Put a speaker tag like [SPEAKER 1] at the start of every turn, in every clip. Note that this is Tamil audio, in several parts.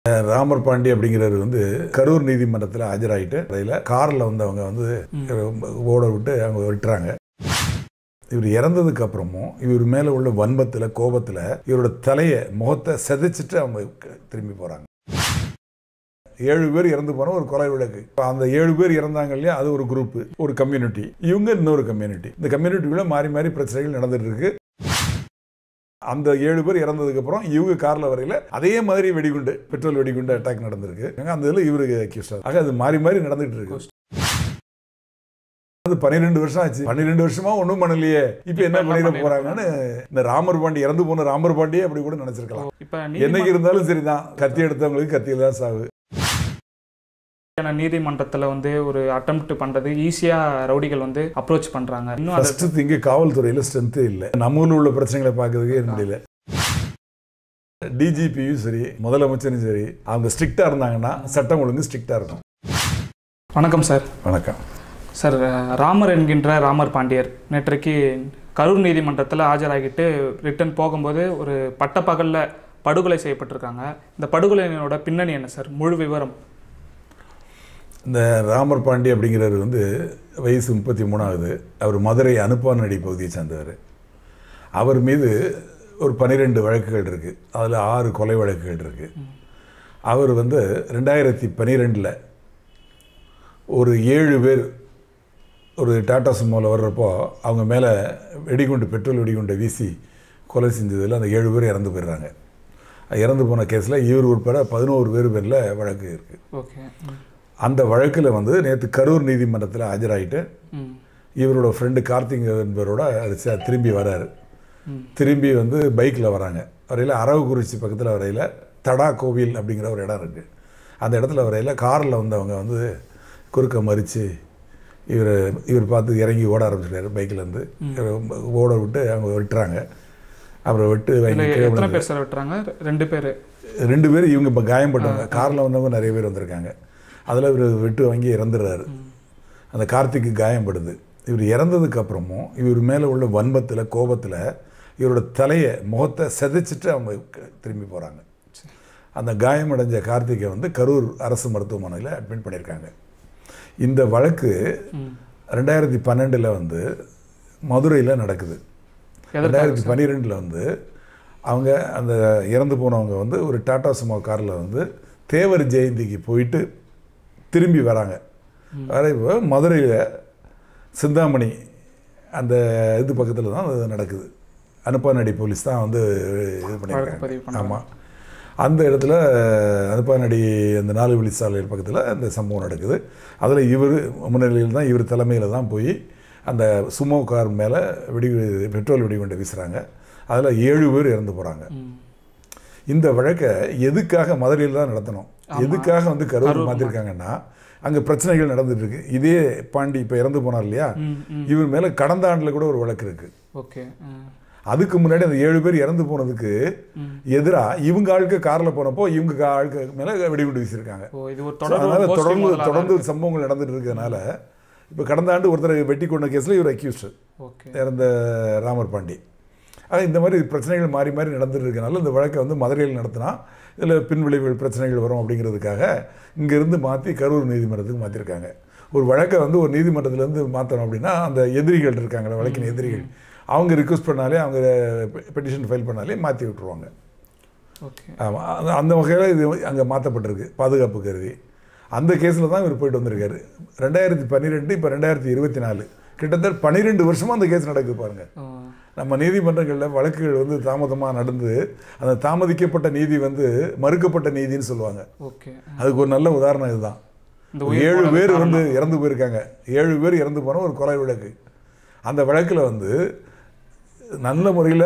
[SPEAKER 1] ராமர் பாண்டி அப்படிங்கிறவர் வந்து கரூர் நீதிமன்றத்தில் ஆஜராகிட்டு அதில் காரில் வந்தவங்க வந்து ஓட விட்டு அவங்க விட்டுறாங்க இவர் இறந்ததுக்கு அப்புறமும் இவர் மேலே உள்ள வன்மத்தில் கோபத்தில் இவரோட தலையை முகத்தை செதைச்சிட்டு அவங்க க- திரும்பி போகிறாங்க ஏழு பேர் இறந்து போன ஒரு கொலை விளக்கு இப்ப அந்த ஏழு பேர் இறந்தாங்க இல்லையா அது ஒரு குரூப் ஒரு கம்யூனிட்டி இவங்க இன்னொரு கம்யூனிட்டி இந்த கம்யூனிட்டிக்குள்ள மாறி மாறி பிரச்சனைகள் நடந்துட்டு இருக்கு அந்த ஏழு பேர் இறந்ததுக்கு அப்புறம் இவங்க கார்ல வரையில அதே மாதிரி வெடிகுண்டு பெட்ரோல் வெடிகுண்டு அட்டாக் நடந்திருக்கு அந்த இதுல இவருக்கு accused ஆகுது. ஆக அது மாறி மாறி நடந்துட்டு இருக்கு அது பன்னிரெண்டு வருஷம் ஆச்சு பன்னிரெண்டு வருஷமா ஒண்ணும் பண்ணலையே இப்ப என்ன
[SPEAKER 2] இப்ப என்ன
[SPEAKER 1] பண்ணிட
[SPEAKER 2] பண்ணிட
[SPEAKER 1] போறாங்கன்னு இந்த ராமர் பாண்டி இறந்து போன ராமர் பாண்டியே அப்படி கூட நினைச்சிருக்கலாம்
[SPEAKER 2] இப்ப
[SPEAKER 1] என்னைக்கு இருந்தாலும் சரிதான் கத்தி எடுத்தவங்களுக்கு கத்தியில தான் சாவு
[SPEAKER 2] நீதிமன்ற நீதிமன்றத்துல வந்து ஒரு அட்டெம்ப்ட் பண்றது ஈஸியா ரவுடிகள் வந்து அப்ரோச் பண்றாங்க இன்னும் அதை
[SPEAKER 1] ஃபர்ஸ்ட் திங்கு காவல்துறையில ஸ்ட்ரென்த்தே இல்லை நம்ம ஊர்ல உள்ள பிரச்சனைகளை பார்க்கறதுக்கே முடியல டிஜிபியும் சரி முதலமைச்சரும் சரி அவங்க ஸ்ட்ரிக்டா இருந்தாங்கன்னா சட்டம் ஒழுங்கு ஸ்ட்ரிக்டா இருக்கும்
[SPEAKER 2] வணக்கம் சார்
[SPEAKER 1] வணக்கம்
[SPEAKER 2] சார் ராமர் என்கின்ற ராமர் பாண்டியர் நேற்றைக்கு கரூர் நீதிமன்றத்தில் ஆஜராகிட்டு ரிட்டன் போகும்போது ஒரு பட்டப்பகலில் படுகொலை செய்யப்பட்டிருக்காங்க இந்த படுகொலையினோட பின்னணி என்ன சார் முழு விவரம்
[SPEAKER 1] இந்த ராமர் பாண்டி அப்படிங்கிறவர் வந்து வயசு முப்பத்தி மூணாவது அவர் மதுரை அனுப்பானடி பகுதியை சேர்ந்தவர் அவர் மீது ஒரு பன்னிரெண்டு வழக்குகள் இருக்குது அதில் ஆறு கொலை வழக்குகள் இருக்குது அவர் வந்து ரெண்டாயிரத்தி பன்னிரெண்டில் ஒரு ஏழு பேர் ஒரு டாடா சுமோவில் வர்றப்போ அவங்க மேலே வெடிகுண்டு பெட்ரோல் வெடிகுண்டை வீசி கொலை செஞ்சதில் அந்த ஏழு பேர் இறந்து போயிடுறாங்க இறந்து போன கேஸில் இவர் உட்பட பதினோரு பேர் பேரில் வழக்கு இருக்குது
[SPEAKER 2] ஓகே
[SPEAKER 1] அந்த வழக்கில் வந்து நேற்று கரூர் நீதிமன்றத்தில் ஆஜராகிட்டு
[SPEAKER 2] ம்
[SPEAKER 1] இவரோட ஃப்ரெண்டு கார்த்திக் என்பவரோட அது ச- திரும்பி வராரு
[SPEAKER 2] ம்.
[SPEAKER 1] திரும்பி வந்து பைக்கில் வராங்க வரையில் அரவக்குறிச்சி பக்கத்தில் வரையில் தடா கோவில் அப்படிங்கிற ஒரு இடம் இருக்குது அந்த இடத்துல வரையில் காரில் வந்தவங்க வந்து குறுக்க மறித்து இவர் இவர் பார்த்து இறங்கி ஓட ஆரம்பிச்சிட்டாரு பைக்லேருந்து ஓட விட்டு அவங்க விட்டுறாங்க அப்புறம் விட்டு
[SPEAKER 2] இதுல
[SPEAKER 1] வாங்கி கீழே
[SPEAKER 2] எத்தனை
[SPEAKER 1] விழுந்து-
[SPEAKER 2] பேர் சார் விட்டுறாங்க ரெண்டு பேர்
[SPEAKER 1] ரெண்டு பேர் இவங்க இப்போ காயம்பட்டவங்க காரில் வந்தவங்க நிறைய பேர் வந்திருக்காங்க அதில் இவர் விட்டு வாங்கி இறந்துடுறாரு அந்த கார்த்திக்கு காயப்படுது இவர் இறந்ததுக்கு அப்புறமும் இவர் மேலே உள்ள வன்மத்தில் கோபத்தில் இவரோட தலையை முகத்தை செதைச்சிட்டு அவங்க க- திரும்பி போகிறாங்க அந்த காயமடைஞ்ச கார்த்திகை வந்து கரூர் அரசு மருத்துவமனையில் அட்மிட் பண்ணியிருக்காங்க இந்த வழக்கு
[SPEAKER 2] ம்
[SPEAKER 1] ரெண்டாயிரத்தி பன்னெண்டில் வந்து மதுரையில் நடக்குது
[SPEAKER 2] எதற்காக
[SPEAKER 1] ரெண்டாயிரத்தி பன்னிரெண்டில் வந்து அவங்க அந்த இறந்து போனவங்க வந்து ஒரு டாடா சுமோ காரில் வந்து தேவர் ஜெயந்திக்கு போயிட்டு திரும்பி வராங்க வர இப்போ மதுரையில் சிந்தாமணி அந்த இது பக்கத்தில் தான் அது நடக்குது அனுப்பானடி போலீஸ் தான் வந்து இது
[SPEAKER 2] வழக்கு
[SPEAKER 1] பண்ணியிருக்காங்க
[SPEAKER 2] பதிவு பண்ணாங்க
[SPEAKER 1] ஆமாம் அந்த இடத்துல அனுப்பானடி அந்த நாலு வழி சாலை பக்கத்தில் அந்த சம்பவம் நடக்குது அதில் இவர் முன்னிலையில் தான் இவர் தலைமையில் தான் போய் அந்த சுமோ கார் மேலே வெடி பெட்ரோல் வெடிகுண்டை வீசுகிறாங்க அதில் ஏழு பேர் இறந்து போகிறாங்க
[SPEAKER 2] ம்
[SPEAKER 1] இந்த வழக்கை எதுக்காக மதுரையில் தான் நடத்தணும் எதுக்காக வந்து கரூர்
[SPEAKER 2] கரூர்
[SPEAKER 1] மாற்றிருக்காங்கன்னா அங்கே பிரச்சனைகள் நடந்துட்டு இருக்கு இதே பாண்டி இப்போ இறந்து போனார் இல்லையா
[SPEAKER 2] ம் ம்
[SPEAKER 1] இவர் மேலே கடந்த ஆண்டில் கூட ஒரு வழக்கு இருக்குது
[SPEAKER 2] ஓகே ம்
[SPEAKER 1] அதுக்கு முன்னாடி அந்த ஏழு பேர் இறந்து போனதுக்கு
[SPEAKER 2] ம்.
[SPEAKER 1] எதிராக இவங்க ஆளுக்கு காரில் போனப்போ இவங்க கா- ஆளுக்கு மேலே வெடிகுண்டு வீசியிருக்காங்க
[SPEAKER 2] ஓ இது ஒரு
[SPEAKER 1] So, அதனால
[SPEAKER 2] தொடர்பு கோஷ்டி
[SPEAKER 1] தொடர்ந்து
[SPEAKER 2] மோதலா தான்
[SPEAKER 1] தொடர்ந்து சம்பவங்கள் நடந்துட்டு இருக்கிறதுனால இப்போ கடந்த ஆண்டு ஒருத்தரை வெட்டி கொண்ட கேஸில் இவர் அக்யூஸ்டு
[SPEAKER 2] ஓகே
[SPEAKER 1] இறந்த ராமர் பாண்டி ஆக இந்த மாதிரி பிரச்சனைகள் மாறி மாறி நடந்துட்டு இருக்கனால இந்த வழக்கை வந்து மதுரையில் நடத்தினா இதில் பின்விளைவுகள் பிரச்சனைகள் வரும் அப்படிங்கிறதுக்காக இங்கேருந்து மாற்றி கரூர் நீதிமன்றத்துக்கு மாற்றிருக்காங்க ஒரு வழக்கை வந்து ஒரு நீதிமன்றத்திலேருந்து மாற்றணும் அப்படின்னா அந்த எதிரிகள் இருக்காங்களே வழக்கின் எதிரிகள் அவங்க ரிக்வஸ்ட் பண்ணாலே அவங்க பெட்டிஷன் ஃபைல் பண்ணாலே மாற்றி விட்டுருவாங்க
[SPEAKER 2] ஓகே
[SPEAKER 1] ஆமாம் அந்த- அந்த வகையில் இது அங்கே மாற்றப்பட்டிருக்கு பாதுகாப்பு கருதி அந்த கேஸில் தான் இவர் போயிட்டு வந்திருக்காரு ரெண்டாயிரத்தி பன்னிரெண்டு இப்போ ரெண்டாயிரத்தி இருபத்தி நாலு கிட்டத்தட்ட பன்னிரெண்டு வருஷமாக அந்த கேஸ் நடக்குது பாருங்க
[SPEAKER 2] ஓ
[SPEAKER 1] நம்ம நீதிமன்றங்களில் வழக்குகள் வந்து தாமதமாக நடந்து அந்த தாமதிக்கப்பட்ட நீதி வந்து மறுக்கப்பட்ட நீதின்னு சொல்லுவாங்க
[SPEAKER 2] ஓகே
[SPEAKER 1] அதுக்கு ஒரு நல்ல உதாரணம் இதுதான்
[SPEAKER 2] இந்த
[SPEAKER 1] ஒரு
[SPEAKER 2] உயிர்
[SPEAKER 1] ஏழு
[SPEAKER 2] போனது
[SPEAKER 1] பேர்
[SPEAKER 2] காரணம்.
[SPEAKER 1] வந்து இறந்து போயிருக்காங்க ஏழு பேர் இறந்து போன ஒரு கொலை வழக்கு அந்த வழக்கில் வந்து நல்ல முறையில்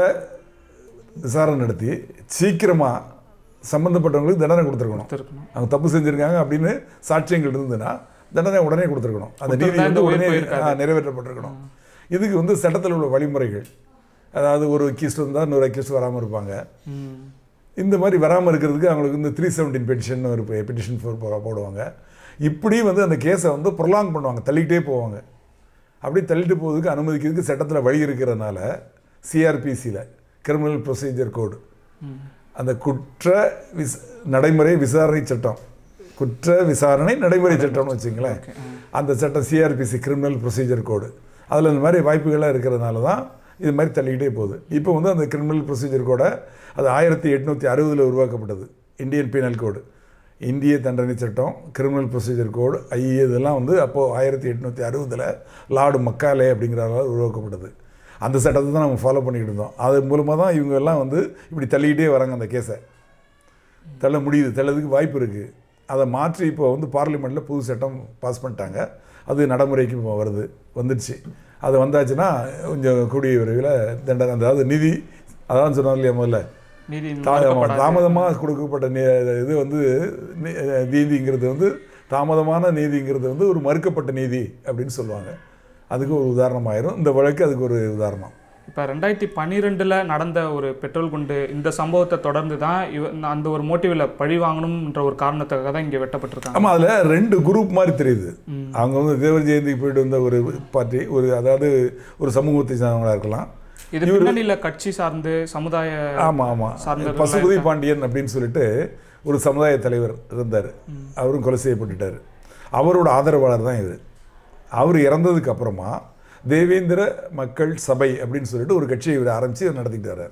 [SPEAKER 1] விசாரணை நடத்தி சீக்கிரமாக சம்மந்தப்பட்டவங்களுக்கு தண்டனை கொடுத்துருக்கணும்
[SPEAKER 2] கொடுத்திருக்கணும்.
[SPEAKER 1] அவங்க தப்பு செஞ்சுருக்காங்க அப்படின்னு சாட்சியங்கள் இருந்ததுன்னா தண்டனை உடனே கொடுத்துருக்கணும் அந்த நீதி
[SPEAKER 2] கொடுத்திருந்தா
[SPEAKER 1] வந்து
[SPEAKER 2] இந்த உயிர்
[SPEAKER 1] உடனே
[SPEAKER 2] போயிருக்காது.
[SPEAKER 1] ஆ, நிறைவேற்றப்பட்டிருக்கணும் இதுக்கு வந்து சட்டத்தில் உள்ள வழிமுறைகள் அதாவது ஒரு அக்யூஸ்ட் வந்தால் இன்னொரு அக்யூஸ்ட் வராமல் இருப்பாங்க
[SPEAKER 2] ம்
[SPEAKER 1] இந்த மாதிரி வராமல் இருக்கிறதுக்கு அவங்களுக்கு இந்த த்ரீ செவன்டீன் பெட்டிஷன் ஒரு பெட்டிஷன் போடுவாங்க இப்படி வந்து அந்த கேஸை வந்து ப்ரொலாங் பண்ணுவாங்க தள்ளிக்கிட்டே போவாங்க அப்படி தள்ளிட்டு போவதுக்கு அனுமதிக்கிறதுக்கு சட்டத்தில் வழி இருக்கிறதுனால சிஆர்பிசியில் கிரிமினல் ப்ரொசீஜர் கோடு
[SPEAKER 2] ம்
[SPEAKER 1] அந்த குற்ற விஸ் நடைமுறை விசாரணை சட்டம் குற்ற விசாரணை நடைமுறை சட்டம்னு வச்சுங்களேன்
[SPEAKER 2] ஓகே
[SPEAKER 1] அந்த சட்டம் சிஆர்பிசி கிரிமினல் ப்ரொசீஜர் கோடு அதில் இந்த மாதிரி வாய்ப்புகள்லாம் இருக்கிறதுனால தான் இது மாதிரி தள்ளிக்கிட்டே போகுது இப்போ வந்து அந்த கிரிமினல் ப்ரொசீஜர் கோடை அது ஆயிரத்தி எட்நூற்றி அறுபதில் உருவாக்கப்பட்டது இந்தியன் பீனல் கோடு இந்திய தண்டனை சட்டம் கிரிமினல் ப்ரொசீஜர் கோடு ஐஏ இதெல்லாம் வந்து அப்போது ஆயிரத்தி எட்நூற்றி அறுபதில் லார்டு மக்காலே அப்படிங்கிறதால உருவாக்கப்பட்டது அந்த சட்டத்தை தான் நம்ம ஃபாலோ பண்ணிக்கிட்டு இருந்தோம் அது மூலமாக தான் இவங்க எல்லாம் வந்து இப்படி தள்ளிக்கிட்டே வராங்க அந்த கேஸை தள்ள முடியுது தள்ளதுக்கு வாய்ப்பு இருக்குது அதை மாற்றி இப்போ வந்து பார்லிமெண்ட்டில் புது சட்டம் பாஸ் பண்ணிட்டாங்க அது நடைமுறைக்கு இப்போ வருது வந்துடுச்சு அது வந்தாச்சுன்னா கொஞ்சம் கூடிய விரைவில் தண்டனை அதாவது நிதி அதான் சொன்னோம் இல்லையா முதல்ல
[SPEAKER 2] நீதி
[SPEAKER 1] தா-
[SPEAKER 2] மறுக்கப்படாது.
[SPEAKER 1] தாமதமாக கொடுக்கப்பட்ட நி- இது வந்து நி- நீதிங்கிறது வந்து தாமதமான நீதிங்கிறது வந்து ஒரு மறுக்கப்பட்ட நீதி அப்படின்னு சொல்லுவாங்க அதுக்கு ஒரு உதாரணமாயிரும் இந்த வழக்கு அதுக்கு ஒரு உதாரணம்
[SPEAKER 2] இப்போ ரெண்டாயிரத்தி பன்னிரெண்டில் நடந்த ஒரு பெட்ரோல் குண்டு இந்த சம்பவத்தை தொடர்ந்து தான் இவ அந்த ஒரு மோட்டிவில் பழி வாங்கணும்ன்ற ஒரு காரணத்துக்காக தான் இங்கே வெட்டப்பட்டிருக்காங்க
[SPEAKER 1] ஆமாம் அதில் ரெண்டு குரூப் மாதிரி தெரியுது அவங்க வந்து தேவர் ஜெயந்திக்கு போயிட்டு வந்த ஒரு பார்ட்டி ஒரு அதாவது ஒரு சமூகத்தை சார்ந்தவங்களா இருக்கலாம்
[SPEAKER 2] இது பின்னணியில் கட்சி சார்ந்து சமுதாய
[SPEAKER 1] ஆமாம் ஆமாம்
[SPEAKER 2] சார்ந்தவர்களா
[SPEAKER 1] பசுபதி பாண்டியன் அப்படின்னு சொல்லிட்டு ஒரு சமுதாய தலைவர் இருந்தார் அவரும் கொலை செய்யப்பட்டுட்டார் அவரோட ஆதரவாளர் தான் இவர் அவர் இறந்ததுக்கு அப்புறமா தேவேந்திர மக்கள் சபை அப்படின்னு சொல்லிட்டு ஒரு கட்சியை இவர் ஆரம்பித்து இவர் நடத்திட்டு வர்றார்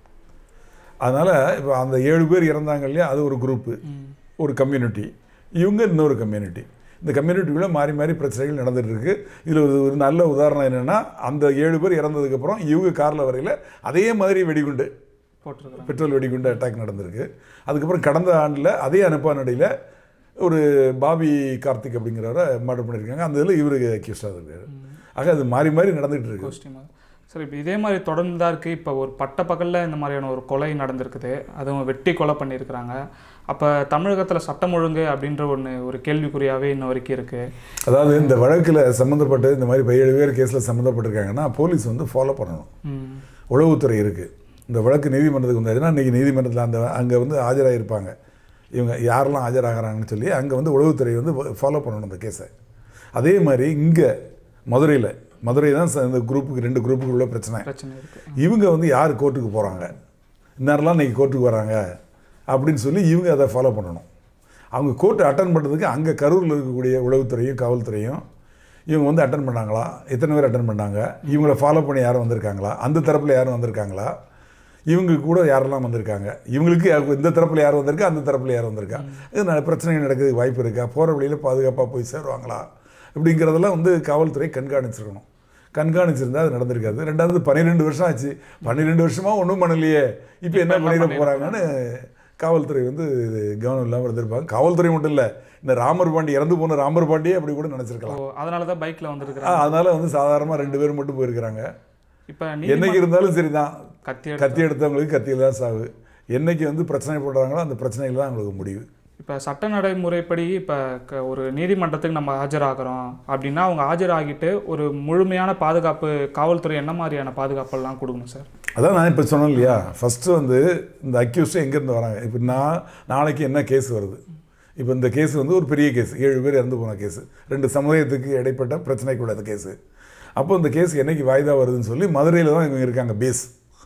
[SPEAKER 1] அதனால் இப்போ அந்த ஏழு பேர் இறந்தாங்க இல்லையா அது ஒரு குரூப்பு ஒரு கம்யூனிட்டி இவங்க இன்னொரு கம்யூனிட்டி இந்த கம்யூனிட்டிக்குள்ளே மாறி மாறி பிரச்சனைகள் நடந்துட்டு இருக்கு இதில் ஒரு ஒரு நல்ல உதாரணம் என்னென்னா அந்த ஏழு பேர் இறந்ததுக்கப்புறம் இவங்க காரில் வரையில் அதே மாதிரி வெடிகுண்டு
[SPEAKER 2] போட்டிருக்கிறாங்க
[SPEAKER 1] பெட்ரோல் வெடிகுண்டு அட்டாக் நடந்திருக்கு அதுக்கப்புறம் கடந்த ஆண்டில் அதே அனுப்பானடியில் ஒரு பாபி கார்த்திக் அப்படிங்கிறவரை மர்டர் பண்ணியிருக்காங்க அந்த இதில் இவருக்கு அக்யூஸ்டாக இருக்காரு ஆக அது மாறி மாறி நடந்துகிட்டு இருக்கு
[SPEAKER 2] கோஷ்டிமா சரி இப்போ இதே மாதிரி தொடர்ந்து தான் இருக்குது இப்போ ஒரு பட்ட பகலில் இந்த மாதிரியான ஒரு கொலை நடந்திருக்குது அதுவும் வெட்டி கொலை பண்ணியிருக்கிறாங்க அப்போ தமிழகத்தில் சட்டம் ஒழுங்கு அப்படின்ற ஒன்று ஒரு கேள்விக்குறியாகவே இன்ன வரைக்கும் இருக்குது
[SPEAKER 1] அதாவது இந்த வழக்கில் சம்மந்தப்பட்டு இந்த மாதிரி ஏழு பேர் கேஸில் சம்மந்தப்பட்டிருக்காங்கன்னா போலீஸ் வந்து ஃபாலோ பண்ணணும்
[SPEAKER 2] ம்
[SPEAKER 1] உளவுத்துறை இருக்குது இந்த வழக்கு நீதிமன்றத்துக்கு வந்தாச்சுன்னா இன்றைக்கி நீதிமன்றத்தில் அந்த அங்கே வந்து ஆஜராகிருப்பாங்க இவங்க யாரெல்லாம் ஆஜராகிறாங்கன்னு சொல்லி அங்கே வந்து உளவுத்துறை வந்து ஃபாலோ பண்ணணும் அந்த கேஸை அதே மாதிரி இங்கே மதுரையில் மதுரை தான் ச- இந்த குரூப்புக்கு ரெண்டு குரூப்புக்கு உள்ள பிரச்சனை
[SPEAKER 2] பிரச்சனை இருக்குது
[SPEAKER 1] இவங்க வந்து யார் கோர்ட்டுக்கு போகிறாங்க இந்நேரம்லாம் இன்றைக்கி கோர்ட்டுக்கு வராங்க அப்படின்னு சொல்லி இவங்க அதை ஃபாலோ பண்ணணும் அவங்க கோர்ட்டு அட்டன் பண்ணுறதுக்கு அங்கே கரூரில் இருக்கக்கூடிய உளவுத்துறையும் காவல்துறையும் இவங்க வந்து அட்டன் பண்ணாங்களா எத்தனை பேர் அட்டன் பண்ணாங்க இவங்கள ஃபாலோ பண்ணி யாரும் வந்திருக்காங்களா அந்த தரப்பில் யாரும் வந்திருக்காங்களா இவங்க கூட யாரெல்லாம் வந்திருக்காங்க இவங்களுக்கு யா- இந்த தரப்பில் யார் வந்திருக்கா அந்த தரப்பில் யார் வந்திருக்கா இது ந- பிரச்சனைகள் நடக்கிறதுக்கு வாய்ப்பு இருக்கா போகிற வழியில் பாதுகாப்பாக போய் சேருவாங்களா இப்படிங்கிறதெல்லாம் வந்து காவல்துறை கண்காணிச்சிருக்கணும் கண்காணிச்சிருந்தா அது நடந்திருக்காது ரெண்டாவது பன்னிரெண்டு வருஷம் ஆச்சு பன்னிரெண்டு வருஷமா ஒன்றும் பண்ணலையே இப்போ என்ன பண்ணிட போகிறாங்கன்னு காவல்துறை வந்து இது கவனம் இல்லாமல் இருந்திருப்பாங்க காவல்துறை மட்டும் இல்லை இந்த ராமர் பாண்டி இறந்து போன ராமர் பாண்டியே அப்படி கூட நினச்சிருக்கலாம்
[SPEAKER 2] ஓ அதனால தான் பைக்கில் வந்திருக்கிறாங்க
[SPEAKER 1] அதனால வந்து சாதாரணமாக ரெண்டு பேர் மட்டும் போயிருக்கிறாங்க
[SPEAKER 2] இப்போ நீ
[SPEAKER 1] என்னைக்கு இருந்தாலும் சரிதான்
[SPEAKER 2] கத்தி
[SPEAKER 1] கத்தி எடுத்தவங்களுக்கு கத்தியில் தான் சாவு என்னைக்கு வந்து பிரச்சனை போடுறாங்களோ அந்த பிரச்சனைகள் தான் அவங்களுக்கு முடிவு
[SPEAKER 2] இப்போ சட்ட நடைமுறைப்படி இப்போ க- ஒரு நீதிமன்றத்துக்கு நம்ம ஆஜராகிறோம் அப்படின்னா அவங்க ஆஜராகிட்டு ஒரு முழுமையான பாதுகாப்பு காவல்துறை என்ன மாதிரியான பாதுகாப்பெல்லாம் கொடுக்கணும் சார்
[SPEAKER 1] அதான் நான் இப்போ சொன்னேன் இல்லையா ஃபஸ்ட்டு வந்து இந்த அக்யூஸ்டு எங்கேருந்து வராங்க இப்போ நான் நாளைக்கு என்ன கேஸ் வருது இப்போ இந்த கேஸ் வந்து ஒரு பெரிய கேஸ் ஏழு பேர் இறந்து போன கேஸ் ரெண்டு சமுதாயத்துக்கு இடைப்பட்ட பிரச்சனை கூடாத கேஸு அப்போ இந்த கேஸ் என்னைக்கு வாய்தா வருதுன்னு சொல்லி மதுரையில் தான் இவங்க இருக்காங்க பேஸ்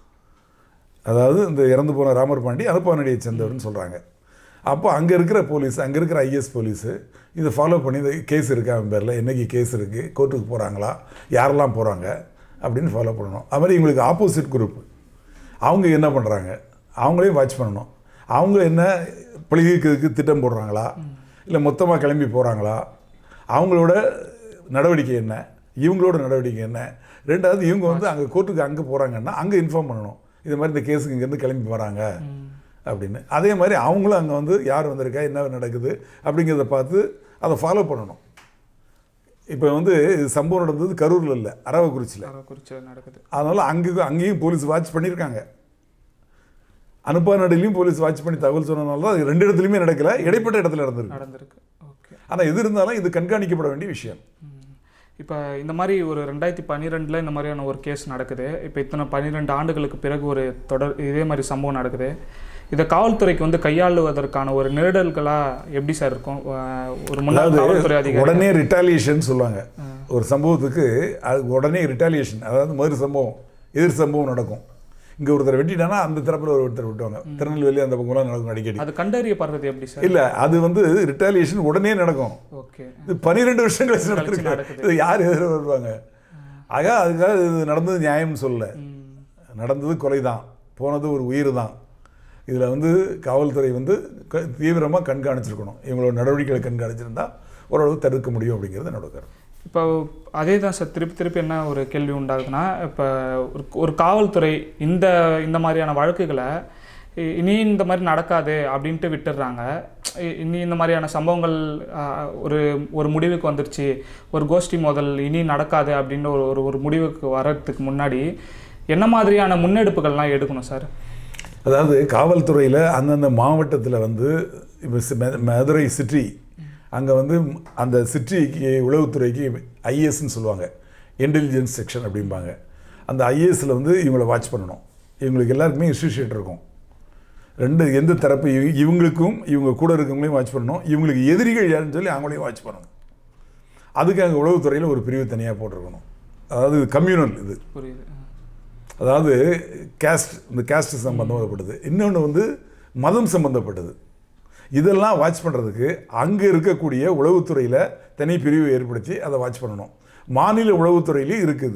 [SPEAKER 1] அதாவது இந்த இறந்து போன ராமர் பாண்டி அனுப்பானடியை சேர்ந்தவர்னு சொல்கிறாங்க அப்போ அங்கே இருக்கிற போலீஸ் அங்கே இருக்கிற ஐஎஸ் போலீஸு இதை ஃபாலோ பண்ணி இந்த கேஸ் இருக்கா அவன் பேரில் என்னைக்கு கேஸ் இருக்குது கோர்ட்டுக்கு போகிறாங்களா யாரெல்லாம் போகிறாங்க அப்படின்னு ஃபாலோ பண்ணணும் அது மாதிரி இவங்களுக்கு ஆப்போசிட் குரூப் அவங்க என்ன பண்ணுறாங்க அவங்களையும் வாட்ச் பண்ணணும் அவங்க என்ன பழகிக்கிறதுக்கு திட்டம் போடுறாங்களா இல்லை மொத்தமாக கிளம்பி போகிறாங்களா அவங்களோட நடவடிக்கை என்ன இவங்களோட நடவடிக்கை என்ன ரெண்டாவது இவங்க வந்து அங்கே கோர்ட்டுக்கு அங்கே போகிறாங்கன்னா அங்கே இன்ஃபார்ம் பண்ணணும் இது மாதிரி இந்த கேஸுக்கு இங்கேருந்து கிளம்பி வராங்க அப்படின்னு அதே மாதிரி அவங்களும் அங்கே வந்து யார் வந்திருக்கா என்ன நடக்குது அப்படிங்கிறத பார்த்து அதை ஃபாலோ பண்ணணும் இப்போ வந்து இது சம்பவம் நடந்தது கரூரில் இல்லை அரவக்குறிச்சியில்
[SPEAKER 2] குறித்து நடக்குது
[SPEAKER 1] அதனால் அங்கே அங்கேயும் போலீஸ் வாட்ச் பண்ணியிருக்காங்க அனுப்பானடிலையும் போலீஸ் வாட்ச் பண்ணி தகவல் சொன்னதுனால தான் அது ரெண்டு இடத்துலையுமே நடக்கல இடைப்பட்ட இடத்துல நடந்திருக்கு
[SPEAKER 2] நடந்திருக்கு ஓகே
[SPEAKER 1] ஆனால் எது இருந்தாலும் இது கண்காணிக்கப்பட வேண்டிய விஷயம்
[SPEAKER 2] இப்போ இந்த மாதிரி ஒரு ரெண்டாயிரத்தி பன்னிரெண்டில் இந்த மாதிரியான ஒரு கேஸ் நடக்குது இப்போ இத்தனை பன்னிரெண்டு ஆண்டுகளுக்கு பிறகு ஒரு தொடர் இதே மாதிரி சம்பவம் நடக்குது இதை காவல்துறைக்கு வந்து கையாளுவதற்கான ஒரு நெருடல்களாக எப்படி சார் இருக்கும் அஹ் ஒரு முன்னாள் காவல்துறை
[SPEAKER 1] அதாவது
[SPEAKER 2] அதிகாரி
[SPEAKER 1] உடனே ரிட்டாலியேஷன் சொல்லுவாங்க ஒரு சம்பவத்துக்கு அது உடனே ரிட்டாலியேஷன் அதாவது மறு சம்பவம் எதிர் சம்பவம் நடக்கும் இங்கே ஒருத்தர் வெட்டிட்டானா அந்த தரப்பில் ஒரு ஒருத்தர் விட்டுவாங்க திருநெல்வேலி அந்த பக்கம்லாம் நடக்கும் அடிக்கடி
[SPEAKER 2] அது கண்டறியப்படுறது எப்படி சார்
[SPEAKER 1] இல்லை அது வந்து ரிட்டாலியேஷன் உடனே நடக்கும்
[SPEAKER 2] ஓகே
[SPEAKER 1] இது பன்னிரெண்டு வருஷம் கழிச்சு நடந்திருக்கு
[SPEAKER 2] நடக்குது.
[SPEAKER 1] இது யார் எதிர வருவாங்க ஆக அதுக்காக இது நடந்தது நியாயம்னு சொல்லல
[SPEAKER 2] ம்.
[SPEAKER 1] நடந்தது கொலை தான் போனது ஒரு உயிர் தான் இதில் வந்து காவல்துறை வந்து தீவிரமாக கண்காணிச்சிருக்கணும் இவங்களோட நடவடிக்கைகளை கண்காணிச்சிருந்தா ஓரளவு தடுக்க முடியும் அப்படிங்கிறது என்னோட கருத்து
[SPEAKER 2] இப்போ அதே தான் சார் திருப்பி திருப்பி என்ன ஒரு கேள்வி உண்டாகுதுன்னா இப்போ ஒரு ஒரு காவல்துறை இந்த இந்த மாதிரியான வழக்குகளை இ- இனி இந்த மாதிரி நடக்காது அப்படின்ட்டு விட்டுடுறாங்க இ- இனி இந்த மாதிரியான சம்பவங்கள் ஆ, ஒரு ஒரு முடிவுக்கு வந்துருச்சு ஒரு கோஷ்டி மோதல் இனி நடக்காது அப்படின்ற ஒரு ஒரு ஒரு முடிவுக்கு வர்றதுக்கு முன்னாடி என்ன மாதிரியான முன்னெடுப்புகள்லாம் எடுக்கணும் சார்
[SPEAKER 1] அதாவது காவல்துறையில் அந்தந்த மாவட்டத்தில் வந்து இப்போ சி- மெ- மதுரை சிட்டி அங்கே வந்து அந்த சிட்டிக்கு உளவுத்துறைக்கு ஐஏஎஸ்ன்னு சொல்லுவாங்க இன்டெலிஜென்ஸ் செக்ஷன் அப்படிம்பாங்க அந்த ஐஏஎஸ்ல வந்து இவங்களை வாட்ச் பண்ணணும் இவங்களுக்கு எல்லாருக்குமே இன்ஸ்டியூஷேட் இருக்கும் ரெண்டு எந்த தரப்பு இவ- இவங்களுக்கும் இவங்க கூட இருக்கவங்களையும் வாட்ச் பண்ணணும் இவங்களுக்கு எதிரிகள் யாருன்னு சொல்லி அவங்களையும் வாட்ச் பண்ணணும் அதுக்கு அங்கே உளவுத்துறையில் ஒரு பிரிவு தனியாக போட்டிருக்கணும் அதாவது கம்யூனல் இது
[SPEAKER 2] புரியுது
[SPEAKER 1] அதாவது கேஸ்ட் இந்த கேஸ்ட் சம்பந்தப்பட்டது இன்னொன்று வந்து மதம் சம்பந்தப்பட்டது இதெல்லாம் வாட்ச் பண்ணுறதுக்கு அங்கே இருக்கக்கூடிய உளவுத்துறையில் தனி பிரிவு ஏற்படுத்தி அதை வாட்ச் பண்ணணும் மாநில உளவுத்துறையிலையும் இருக்குது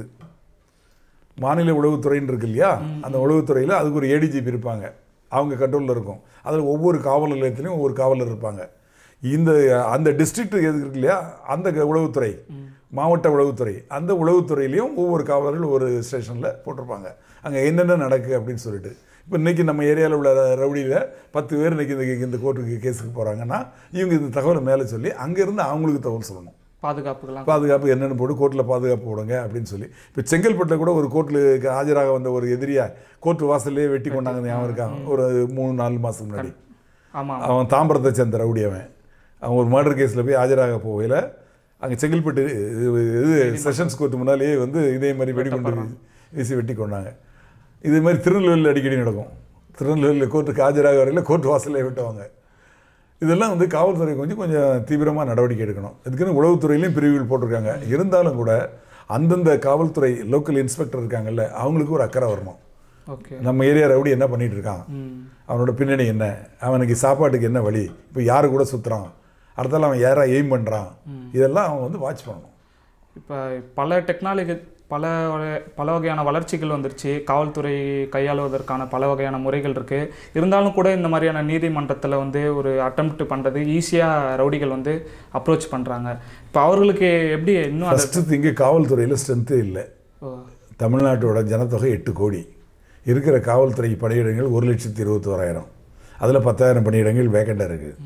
[SPEAKER 1] மாநில உளவுத்துறைன்னு இருக்கு இல்லையா அந்த உளவுத்துறையில் அதுக்கு ஒரு ஏடிஜிபி இருப்பாங்க அவங்க கண்ட்ரோலில் இருக்கும் அதில் ஒவ்வொரு காவல் நிலையத்திலையும் ஒவ்வொரு காவலர் இருப்பாங்க இந்த அந்த டிஸ்ட்ரிக்ட் எது இருக்கு இல்லையா அந்த க- உளவுத்துறை மாவட்ட உளவுத்துறை அந்த உளவுத்துறையிலையும் ஒவ்வொரு காவலர்கள் ஒரு ஸ்டேஷனில் போட்டிருப்பாங்க அங்கே என்னென்ன நடக்கு அப்படின்னு சொல்லிட்டு இப்போ இன்றைக்கி நம்ம ஏரியாவில் உள்ள ரவுடியில் பத்து பேர் இன்றைக்கி இந்த இந்த கோர்ட்டுக்கு கேஸுக்கு போகிறாங்கன்னா இவங்க இந்த தகவலை மேலே சொல்லி அங்கேருந்து அவங்களுக்கு தகவல் சொல்லணும்
[SPEAKER 2] பாதுகாப்புகள்லாம்
[SPEAKER 1] பாதுகாப்பு என்னென்னு போட்டு கோர்ட்டில் பாதுகாப்பு போடுங்க அப்படின்னு சொல்லி இப்போ செங்கல்பட்டில் கூட ஒரு கோர்ட்டில் ஆஜராக வந்த ஒரு எதிரியா கோர்ட்டு வாசல்லே வெட்டி கொண்டாங்க ஞாபகம் இருக்கான் ஒரு மூணு நாலு மாதத்துக்கு முன்னாடி
[SPEAKER 2] ஆமாம்
[SPEAKER 1] அவன் தாம்பரத்தை சேர்ந்த ரவுடி அவன் அவன் ஒரு மர்டர் கேஸில் போய் ஆஜராக போகையில் அங்கே செங்கல்பட்டு இது இது செஷன்ஸ் கோர்ட் முன்னாலேயே வந்து இதே மாதிரி வெடிகுண்டு வீசி வெட்டி கொண்டாங்க இதே மாதிரி திருநெல்வேலியில் அடிக்கடி நடக்கும் திருநெல்வேலியில் கோர்ட்டுக்கு ஆஜராக வரையில் கோர்ட் வாசல்லே வெட்டுவாங்க இதெல்லாம் வந்து காவல்துறை கொஞ்சம் கொஞ்சம் தீவிரமாக நடவடிக்கை எடுக்கணும் இதுக்குன்னு உளவுத்துறையிலையும் பிரிவுகள் போட்டிருக்காங்க இருந்தாலும் கூட அந்தந்த காவல்துறை லோக்கல் இன்ஸ்பெக்டர் இருக்காங்கல்ல அவங்களுக்கு ஒரு அக்கறை வரணும்
[SPEAKER 2] ஓகே
[SPEAKER 1] நம்ம ஏரியா ரவுடி என்ன பண்ணிட்டு இருக்கான்
[SPEAKER 2] ம்
[SPEAKER 1] அவனோட பின்னணி என்ன அவனுக்கு சாப்பாட்டுக்கு என்ன வழி இப்போ யாரு கூட சுற்றுறான் அடுத்தால அவன் யாரா எய்ம் பண்ணுறான் இதெல்லாம் அவன் வந்து வாட்ச் பண்ணணும்
[SPEAKER 2] இப்போ பல டெக்னாலஜி பல வகை- பல வகையான வளர்ச்சிகள் வந்துருச்சு காவல்துறை கையாளுவதற்கான பல வகையான முறைகள் இருக்குது இருந்தாலும் கூட இந்த மாதிரியான நீதிமன்றத்தில் வந்து ஒரு அட்டெம்ப்ட் பண்ணுறது ஈஸியாக ரவுடிகள் வந்து அப்ரோச் பண்ணுறாங்க இப்போ அவர்களுக்கு எப்படி இன்னும் அதை
[SPEAKER 1] ஃபஸ்ட்டு திங்கு காவல்துறையில் ஸ்ட்ரென்த்தே இல்லை
[SPEAKER 2] ஓ,
[SPEAKER 1] தமிழ்நாட்டோட ஜனத்தொகை எட்டு கோடி இருக்கிற காவல்துறை பணியிடங்கள் ஒரு லட்சத்தி இருபத்தோராயிரம் அதில் பத்தாயிரம் பணியிடங்கள் வேக்கண்டாக இருக்குது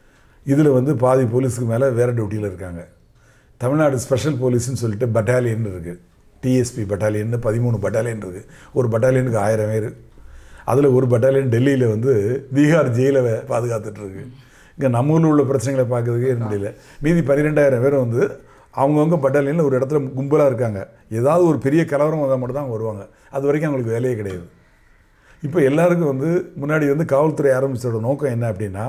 [SPEAKER 1] இதில் வந்து பாதி போலீஸுக்கு மேலே வேறு டியூட்டியில் இருக்காங்க தமிழ்நாடு ஸ்பெஷல் போலீஸ்னு சொல்லிட்டு பட்டாலியன் இருக்குது டிஎஸ்பி பட்டாலியன் பதிமூணு பட்டாலியன் இருக்குது ஒரு பட்டாலியனுக்கு ஆயிரம் பேர் அதில் ஒரு பட்டாலியன் டெல்லியில் வந்து பீகார் ஜெயிலை பாதுகாத்துட்டு இருக்கு இங்கே நம்ம ஊரில் உள்ள பிரச்சனைகளை பார்க்கறதுக்கே முடியல மீதி பன்னிரெண்டாயிரம் பேர் வந்து அவங்கவுங்க பட்டாலியனில் ஒரு இடத்துல கும்பலாக இருக்காங்க ஏதாவது ஒரு பெரிய கலவரம் வந்தால் மட்டும் தான் வருவாங்க அது வரைக்கும் அவங்களுக்கு வேலையே கிடையாது இப்போ எல்லாருக்கும் வந்து முன்னாடி வந்து காவல்துறை ஆரம்பிச்சோட நோக்கம் என்ன அப்படின்னா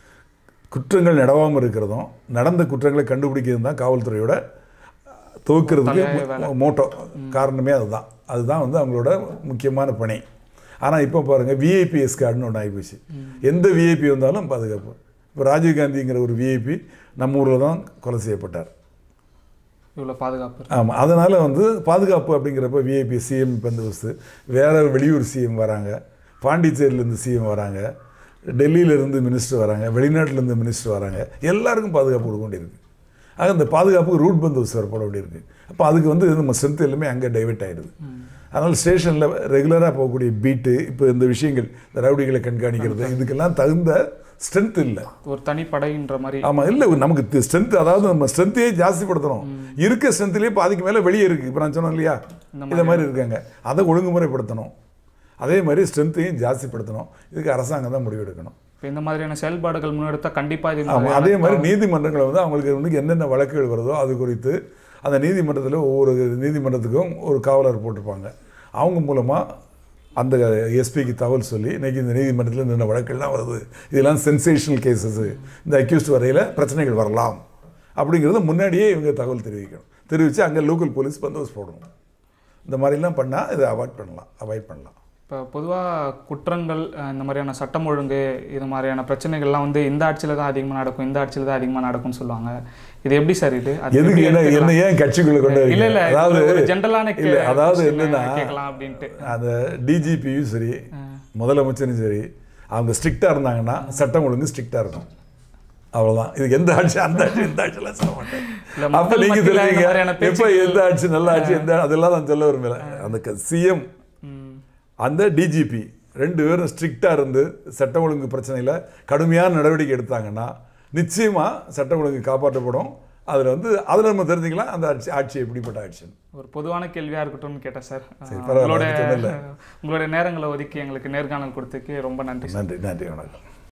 [SPEAKER 1] குற்றங்கள் நடவாமல் இருக்கிறதும் நடந்த குற்றங்களை கண்டுபிடிக்கிறது தான் காவல்துறையோட துவக்கிறதுக்கு
[SPEAKER 2] தலையாய
[SPEAKER 1] மோட்டோ காரணமே அதுதான் அதுதான் வந்து அவங்களோட முக்கியமான பணி ஆனால் இப்போ பாருங்கள் விஐபிஎஸ் கார்டுன்னு ஒன்று ஆகிப்போச்சு எந்த விஐபி வந்தாலும் பாதுகாப்பு இப்போ ராஜீவ்காந்திங்கிற ஒரு விஐபி நம்ம ஊரில் தான் கொலை செய்யப்பட்டார்
[SPEAKER 2] இவ்வளோ பாதுகாப்பு இருக்கு.
[SPEAKER 1] ஆமாம் அதனால் வந்து பாதுகாப்பு அப்படிங்கிறப்ப விஐபி சிஎம் பந்தோபஸ்து வேறு வெளியூர் சிஎம் வராங்க பாண்டிச்சேரியிலேருந்து சிஎம் வராங்க டெல்லியிலேருந்து மினிஸ்டர் வராங்க வெளிநாட்டிலேருந்து மினிஸ்டர் வராங்க எல்லாருக்கும் பாதுகாப்பு கொடுக்க வேண்டியிருக்கு ஆக இந்த பாதுகாப்புக்கு ரூட் பந்தோபஸ்து வரப்பட வேண்டியிருக்கு அப்போ அதுக்கு வந்து நம்ம ஸ்ட்ரென்த் எல்லாமே அங்கே டைவெர்ட் ஆகிடுது அதனால் ஸ்டேஷனில் ரெகுலராக போகக்கூடிய பீட்டு இப்போ இந்த விஷயங்கள் இந்த ரவுடிகளை கண்காணிக்கிறது இதுக்கெல்லாம் தகுந்த ஸ்ட்ரென்த் இல்லை
[SPEAKER 2] ஒரு தனிப்படைன்ற மாதிரி
[SPEAKER 1] ஆமாம் இல்லை நமக்கு ஸ்ட்ரென்த் அதாவது நம்ம ஸ்ட்ரென்த்தையே ஜாஸ்திப்படுத்தணும் இருக்க ஸ்ட்ரென்த்லேயே பாதிக்கு மேலே வெளியே இருக்குது இப்போ நான் சொன்னேன் இல்லையா
[SPEAKER 2] இந்த
[SPEAKER 1] இந்த மாதிரி இருக்காங்க அதை ஒழுங்குமுறைப்படுத்தணும் அதே மாதிரி ஸ்ட்ரென்த்தையும் ஜாஸ்திப்படுத்தணும் இதுக்கு அரசாங்கம் தான் முடிவெடுக்கணும்
[SPEAKER 2] இப்போ இந்த மாதிரியான செயல்பாடுகள் முன்னெடுத்தா கண்டிப்பாக இது
[SPEAKER 1] ஆமாம்
[SPEAKER 2] மாதிரியான
[SPEAKER 1] அதே மாதிரி நீதிமன்றங்களை வந்து அவங்களுக்கு வந்து என்னென்ன வழக்குகள் வருதோ அது குறித்து அந்த நீதிமன்றத்தில் ஒவ்வொரு நீதிமன்றத்துக்கும் ஒரு காவலர் போட்டிருப்பாங்க அவங்க மூலமாக அந்த எஸ்பிக்கு தகவல் சொல்லி இன்னைக்கு இந்த நீதிமன்றத்தில் என்னென்ன வழக்குகள்லாம் வருது இதெல்லாம் சென்சேஷனல் கேசஸ் இந்த அக்யூஸ்ட் வரையில் பிரச்சனைகள் வரலாம் அப்படிங்கிறத முன்னாடியே இவங்க தகவல் தெரிவிக்கணும் தெரிவித்து அங்கே லோக்கல் போலீஸ் பந்தோபஸ்து போடணும் இந்த மாதிரிலாம் பண்ணால் இதை அவாய்ட் பண்ணலாம் அவாய்ட் பண்ணலாம்
[SPEAKER 2] இப்போ பொதுவாக குற்றங்கள் அஹ், இந்த மாதிரியான சட்டம் ஒழுங்கு இது மாதிரியான பிரச்சனைகள்லாம் வந்து இந்த ஆட்சியில் தான் அதிகமாக நடக்கும் இந்த ஆட்சியில் தான் அதிகமாக நடக்கும்னு சொல்லுவாங்க இது எப்படி சார் இது அது
[SPEAKER 1] எதுக்கு
[SPEAKER 2] எப்படி
[SPEAKER 1] என்ன என்ன
[SPEAKER 2] எடுத்துக்கலாம்?
[SPEAKER 1] ஏன் கட்சிக்குள்ள கொண்டு
[SPEAKER 2] இல்ல
[SPEAKER 1] வரீங்க?
[SPEAKER 2] இல்ல
[SPEAKER 1] அதாவது
[SPEAKER 2] ஒரு ஜென்ரலான
[SPEAKER 1] இல்ல, அதாவது என்னன்னா
[SPEAKER 2] கேட்கலாம் அப்படின்ட்டு
[SPEAKER 1] அந்த டிஜிபியும் சரி முதலமைச்சரும் சரி அவங்க ஸ்ட்ரிக்டாக இருந்தாங்கன்னா சட்டம் ஒழுங்கு ஸ்ட்ரிக்டாக இருக்கும் அவ்வளவுதான் இதுக்கு எந்த ஆட்சி அந்த ஆட்சி இந்த ஆட்சியெல்லாம் சொல்ல மாட்டேன்
[SPEAKER 2] இல்ல,
[SPEAKER 1] அப்ப
[SPEAKER 2] மக்கள்
[SPEAKER 1] நீங்க
[SPEAKER 2] மத்தியில இந்த
[SPEAKER 1] தெரியுங்க
[SPEAKER 2] மாதிரியான
[SPEAKER 1] எப்ப
[SPEAKER 2] பேச்சுக்கள்
[SPEAKER 1] எந்த ஆட்சி நல்ல ஆட்சி எந்த அதெல்லாம் நான் சொல்ல விரும்பல அந்த சிஎம்
[SPEAKER 2] ம்.
[SPEAKER 1] அந்த டிஜிபி ரெண்டு பேரும் ஸ்ட்ரிக்டாக இருந்து சட்டம் ஒழுங்கு பிரச்சனையில் கடுமையான நடவடிக்கை எடுத்தாங்கன்னா நிச்சயமாக சட்டம் ஒழுங்கு காப்பாற்றப்படும் அதில் வந்து அதில் நம்ம தெரிஞ்சுக்கலாம் அந்த ஆட்சி ஆட்சி எப்படிப்பட்ட ஆட்சின்னு
[SPEAKER 2] ஒரு பொதுவான கேள்வியா இருக்கட்டும்னு கேட்டேன் சார்
[SPEAKER 1] சரி, பரவாயில்ல,
[SPEAKER 2] உங்களோட
[SPEAKER 1] அதுக்கு ஒண்ணும் இல்ல.
[SPEAKER 2] உங்களுடைய நேரங்களை ஒதுக்கி எங்களுக்கு நேர்காணல் கொடுத்ததுக்கு ரொம்ப நன்றி சார்
[SPEAKER 1] நன்றி நன்றி வணக்கம்